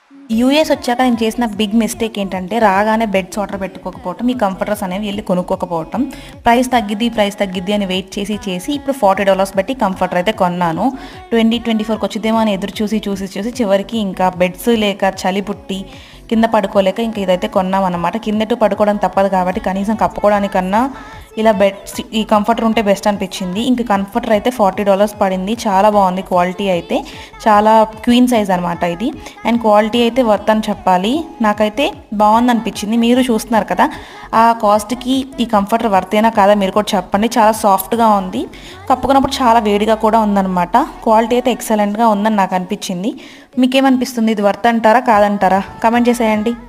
US వచ్చాక నేను చేసిన బిగ్ మిస్టేక్ ఏంటంటే రాగానే బెడ్స్ ఆర్డర్ పెట్టుకోకపోవటం ఈ కంఫర్టర్స్ అనేవి వెళ్ళి కొనుక్కోకపోవటం ప్రైస్ తగ్గిద్ది ప్రైస్ తగ్గిద్ది అని వెయిట్ చేసి చేసి ఇప్పుడు ఫార్టీ డాలర్స్ బట్టి కంఫర్టర్ అయితే కొన్నాను ట్వంటీ ట్వంటీ ఫోర్కి వచ్చిద్దేమో అని ఎదురు చూసి చూసి చూసి చివరికి ఇంకా బెడ్స్ లేక చలి పుట్టి కింద పడుకోలేక ఇంకా ఇదైతే కొన్నాం అనమాట కిందటు పడుకోవడం తప్పదు కాబట్టి కనీసం కప్పుకోవడానికన్నా ఇలా బెడ్ ఈ కంఫర్టర్ ఉంటే బెస్ట్ అనిపించింది ఇంక కంఫర్టర్ అయితే ఫార్టీ డాలర్స్ పడింది చాలా బాగుంది క్వాలిటీ అయితే చాలా క్వీన్ సైజ్ అనమాట ఇది అండ్ క్వాలిటీ అయితే వర్త్ అని చెప్పాలి నాకైతే బాగుంది అనిపించింది మీరు చూస్తున్నారు కదా ఆ కాస్ట్కి ఈ కంఫర్టర్ వర్తేనా కాదా మీరు కూడా చెప్పండి చాలా సాఫ్ట్గా ఉంది కప్పుకున్నప్పుడు చాలా వేడిగా కూడా ఉందన్నమాట క్వాలిటీ అయితే ఎక్సలెంట్గా ఉందని నాకు అనిపించింది మీకేమనిపిస్తుంది ఇది వర్త్ అంటారా కాదంటారా కమెంట్ చేసేయండి